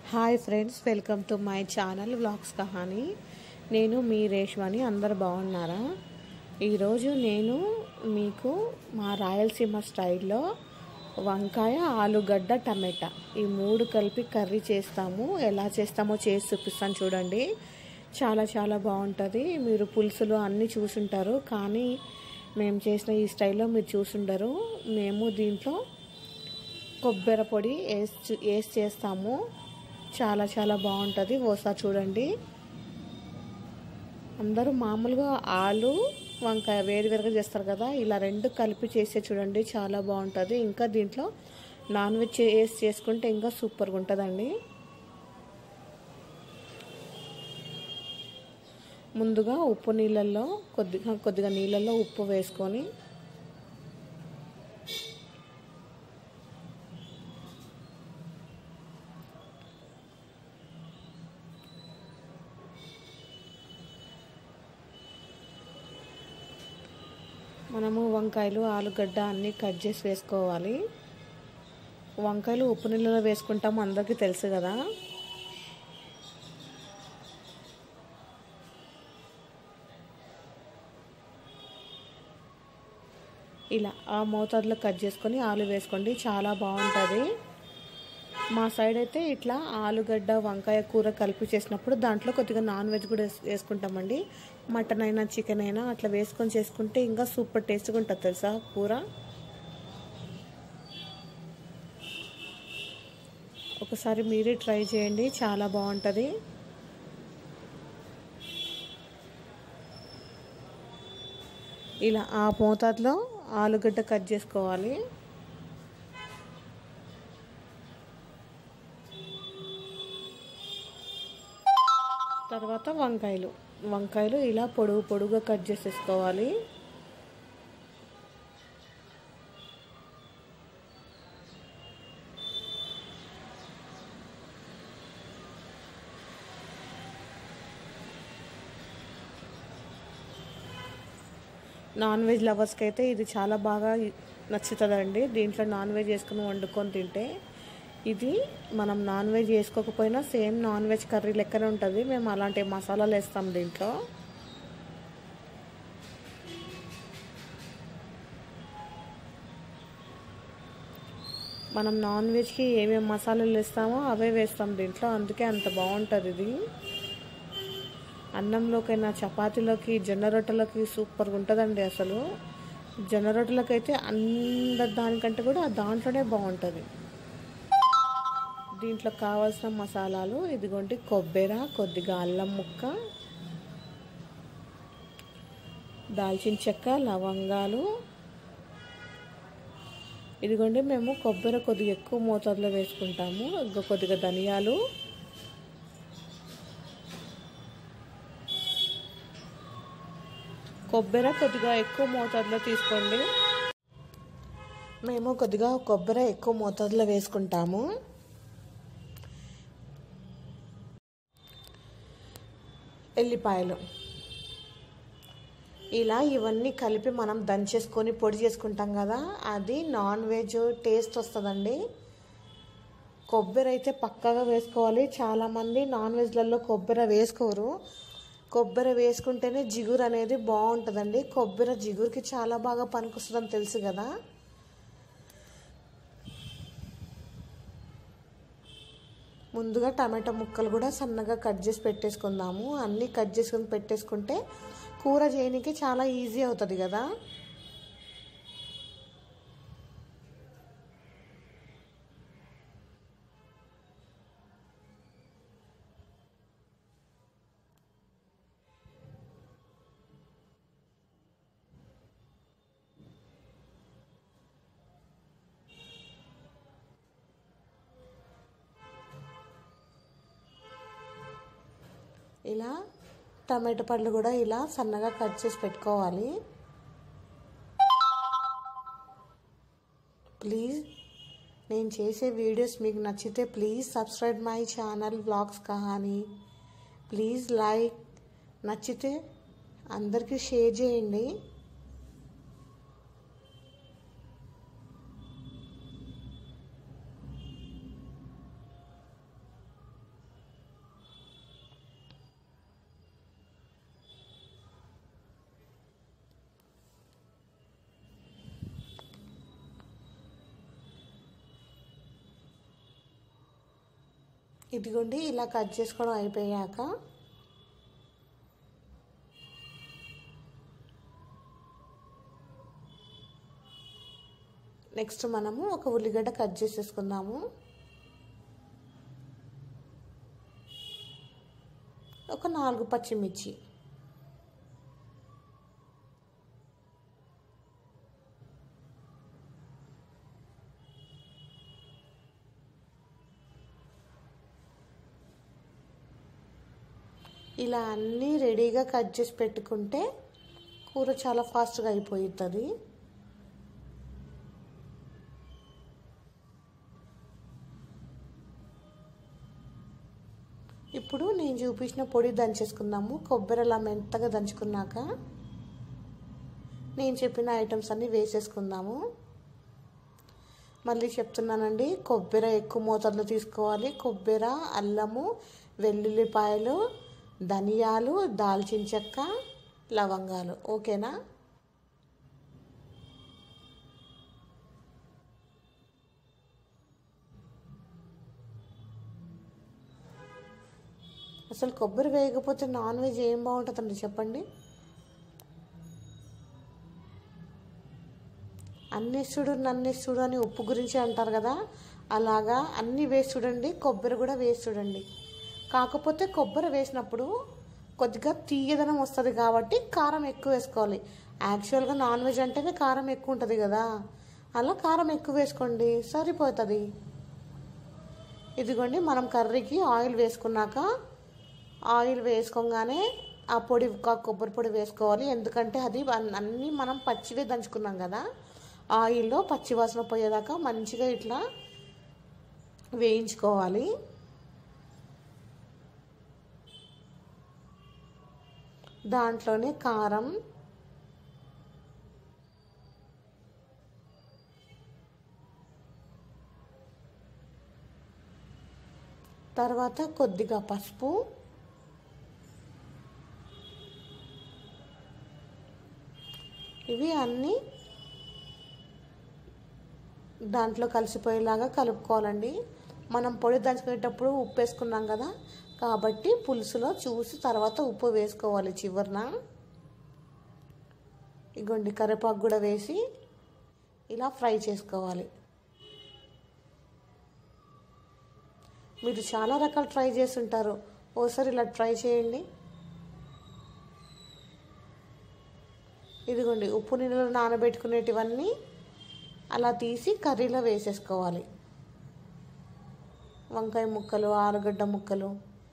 hi friends welcome to my channel vlogs Kahani నేను మీ రేష్మని అందరు బాగున్నారా ఈరోజు నేను మీకు మా రాయలసీమ స్టైల్లో వంకాయ ఆలుగడ్డ టమాటా ఈ మూడు కలిపి కర్రీ చేస్తాము ఎలా చేస్తామో చేసి చూపిస్తాను చూడండి చాలా చాలా బాగుంటుంది మీరు పులుసులు అన్నీ చూసుంటారు కానీ మేము చేసిన ఈ స్టైల్లో మీరు చూసుండరు మేము దీంట్లో కొబ్బరి పొడి వేసి వేసి చేస్తాము చాలా చాలా బాగుంటుంది ఓసారి చూడండి అందరూ మామూలుగా ఆలు వంకాయ వేరు వేరుగా చేస్తారు కదా ఇలా రెండు కలిపి చేసే చూడండి చాలా బాగుంటుంది ఇంకా దీంట్లో నాన్ వెజ్ వేసి చేసుకుంటే ఇంకా సూపర్గా ఉంటుందండి ముందుగా ఉప్పు నీళ్ళల్లో కొద్దిగా కొద్దిగా నీళ్ళల్లో ఉప్పు వేసుకొని మనము వంకాయలు ఆలుగడ్డ అన్నీ కట్ చేసి వేసుకోవాలి వంకాయలు ఉప్పు నీళ్ళలో వేసుకుంటాము అందరికీ తెలుసు కదా ఇలా ఆ మోతాదులో కట్ చేసుకొని ఆలు వేసుకోండి చాలా బాగుంటుంది మా సైడ్ అయితే ఇట్లా ఆలుగడ్డ వంకాయ కూర కలిపి చేసినప్పుడు దాంట్లో కొద్దిగా నాన్ వెజ్ కూడా వేసుకుంటామండి మటన్ అయినా చికెన్ అయినా అట్లా వేసుకొని చేసుకుంటే ఇంకా సూపర్ టేస్ట్గా ఉంటుంది తెలుసా కూర ఒకసారి మీరే ట్రై చేయండి చాలా బాగుంటుంది ఇలా ఆ మోతాదులో ఆలుగడ్డ కట్ చేసుకోవాలి తర్వాత వంకాయలు వంకాయలు ఇలా పొడుగు పొడుగుగా కట్ చేసేసుకోవాలి నాన్ వెజ్ లవర్స్కి అయితే ఇది చాలా బాగా నచ్చుతుందండి దీంట్లో నాన్ వెజ్ వేసుకుని వండుకొని తింటే ఇది మనం నాన్ వెజ్ వేసుకోకపోయినా సేమ్ నాన్ వెజ్ కర్రీ లెక్కనే ఉంటుంది మేము అలాంటి మసాలాలు వేస్తాం దీంట్లో మనం నాన్ వెజ్కి ఏమేమి మసాలాలు వేస్తామో అవే వేస్తాం దీంట్లో అందుకే అంత బాగుంటుంది ఇది అన్నంలోకైనా చపాతీలోకి జొన్న రొట్టెలోకి సూపర్గా ఉంటుందండి అసలు జొన్న రొట్టెలకి అయితే అందరి దానికంటే కూడా దాంట్లోనే బాగుంటుంది దీంట్లో కావాల్సిన మసాలాలు ఇదిగోండి కొబ్బరి కొద్దిగా అల్లం ముక్క దాల్చిన చెక్క లవంగాలు ఇదిగోండి మేము కొబ్బరి కొద్దిగా ఎక్కువ మోతాదులో వేసుకుంటాము ఇంకా కొద్దిగా ధనియాలు కొబ్బరి కొద్దిగా ఎక్కువ మోతాదులో తీసుకోండి మేము కొద్దిగా కొబ్బరి ఎక్కువ మోతాదులో వేసుకుంటాము ఎల్లిపాయలు ఇలా ఇవన్నీ కలిపి మనం దంచేసుకొని పొడి చేసుకుంటాం కదా అది నాన్ వెజ్ టేస్ట్ వస్తుందండి కొబ్బరి అయితే పక్కాగా వేసుకోవాలి చాలామంది నాన్ వెజ్లలో కొబ్బరి వేసుకోరు కొబ్బరి వేసుకుంటేనే జిగురు అనేది బాగుంటుందండి కొబ్బరి జిగురుకి చాలా బాగా పనికొస్తుందని తెలుసు కదా ముందుగా టమాటా ముక్కలు కూడా సన్నగా కట్ చేసి పెట్టేసుకుందాము అన్నీ కట్ చేసుకుని పెట్టేసుకుంటే కూర చేయడానికి చాలా ఈజీ అవుతుంది కదా ఇలా టమాటో పళ్ళు కూడా ఇలా సన్నగా కట్ చేసి పెట్టుకోవాలి ప్లీజ్ నేను చేసే వీడియోస్ మీకు నచ్చితే please subscribe my channel vlogs Kahani please like నచ్చితే అందరికీ షేర్ చేయండి ఇదిగోండి ఇలా కట్ చేసుకోవడం అయిపోయాక నెక్స్ట్ మనము ఒక ఉల్లిగడ్డ కట్ చేసేసుకుందాము ఒక నాలుగు పచ్చిమిర్చి ఇలా అన్నీ రెడీగా కట్ చేసి పెట్టుకుంటే కూర చాలా ఫాస్ట్గా అయిపోతుంది ఇప్పుడు నేను చూపించిన పొడి దంచేసుకుందాము కొబ్బరి అలా మెత్తగా దంచుకున్నాక నేను చెప్పిన ఐటమ్స్ అన్నీ వేసేసుకుందాము మళ్ళీ చెప్తున్నానండి కొబ్బరి ఎక్కువ మోతాదులో తీసుకోవాలి కొబ్బరి అల్లము వెల్లుల్లిపాయలు ధనియాలు దాల్చిన చెక్క లవంగాలు ఓకేనా అసలు కొబ్బరి వేయకపోతే నాన్ వెజ్ ఏం బాగుంటుందండి చెప్పండి అన్నేసుడు నన్నేసుడు అని ఉప్పు గురించి అంటారు కదా అలాగా అన్నీ వేసి చూడండి కొబ్బరి కూడా వేసి చూడండి కాకపోతే కొబ్బరి వేసినప్పుడు కొద్దిగా తీయదనం వస్తుంది కాబట్టి కారం ఎక్కువ వేసుకోవాలి యాక్చువల్గా నాన్ వెజ్ అంటేనే కారం ఎక్కువ ఉంటుంది కదా అలా కారం ఎక్కువ వేసుకోండి సరిపోతుంది ఇదిగోండి మనం కర్రీకి ఆయిల్ వేసుకున్నాక ఆయిల్ వేసుకోగానే ఆ పొడి కొబ్బరి పొడి వేసుకోవాలి ఎందుకంటే అది అన్నీ మనం పచ్చివే దంచుకున్నాం కదా ఆయిల్లో పచ్చివాసన పోయేదాకా మంచిగా ఇట్లా వేయించుకోవాలి దాంట్లోనే కారం తర్వాత కొద్దిగా పసుపు ఇవి అన్నీ దాంట్లో కలిసిపోయేలాగా కలుపుకోవాలండి మనం పొడి దంచుకునేటప్పుడు ఉప్పు వేసుకున్నాం కదా కాబట్టి పులుసులో చూసి తర్వాత ఉప్పు వేసుకోవాలి చివరిన ఇగోండి కరివేపాకు కూడా వేసి ఇలా ఫ్రై చేసుకోవాలి మీరు చాలా రకాలు ట్రై చేస్తుంటారు ఓసారి ఇలా ట్రై చేయండి ఇదిగోండి ఉప్పు నీళ్ళలో నానబెట్టుకునేటివన్నీ అలా తీసి కర్రీలో వేసేసుకోవాలి వంకాయ ముక్కలు ఆలుగడ్డ ముక్కలు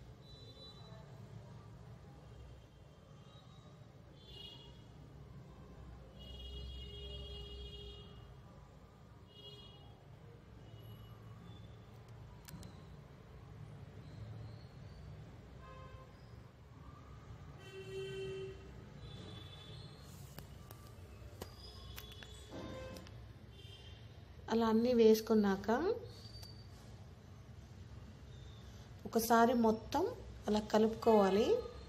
అలా అన్నీ వేసుకున్నాక ఒకసారి మొత్తం అలా కలుపుకోవాలి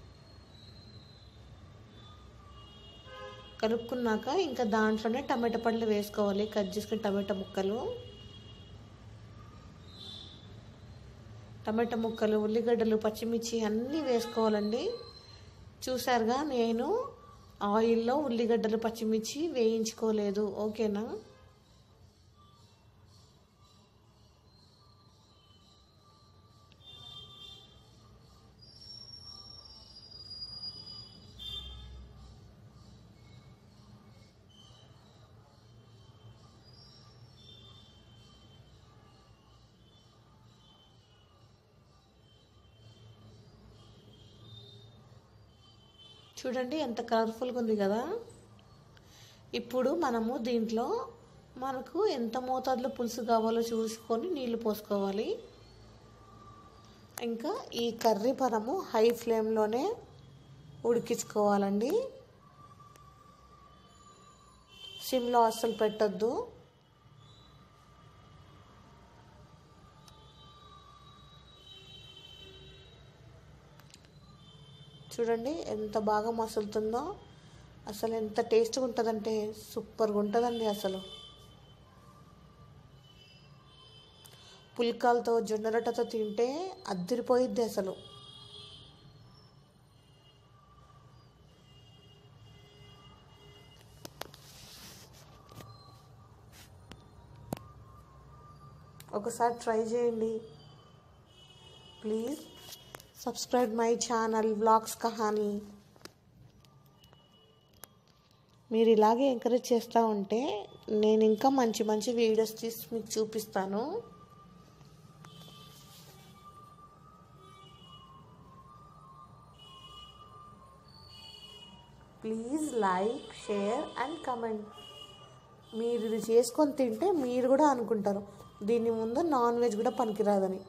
కలుపుకున్నాక ఇంకా దాంట్లోనే టమాటా పండ్లు వేసుకోవాలి కట్ చేసుకుని టమాటా ముక్కలు టమాటా ముక్కలు ఉల్లిగడ్డలు పచ్చిమిర్చి అన్నీ వేసుకోవాలండి చూసారుగా నేను ఆయిల్లో ఉల్లిగడ్డలు పచ్చిమిర్చి వేయించుకోలేదు ఓకేనా చూడండి ఎంత కలర్ఫుల్గా ఉంది కదా ఇప్పుడు మనము దీంట్లో మనకు ఎంత మోతాదులో పులుసు కావాలో చూసుకొని నీళ్లు పోసుకోవాలి ఇంకా ఈ కర్రీ మనము హై ఫ్లేమ్లోనే ఉడికించుకోవాలండి సిమ్లో అస్సలు పెట్టొద్దు చూడండి ఎంత బాగా మసులుతుందో అసలు ఎంత టేస్ట్గా ఉంటుందంటే సూపర్గా ఉంటుందండి అసలు పుల్కాలతో జొన్న రొట్టెతో తింటే అద్దరిపోయిద్ది అసలు ఒకసారి ట్రై చేయండి please subscribe my channel vlogs Kahani మీరు ఇలాగే ఎంకరేజ్ చేస్తూ ఉంటే నేను ఇంకా మంచి మంచి వీడియోస్ తీసి మీకు చూపిస్తాను please like share and comment మీరు ఇది చేసుకొని తింటే మీరు కూడా అనుకుంటారు దీని ముందు నాన్ వెజ్ కూడా పనికిరాదని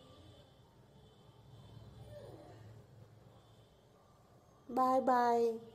బాయ్ బాయ్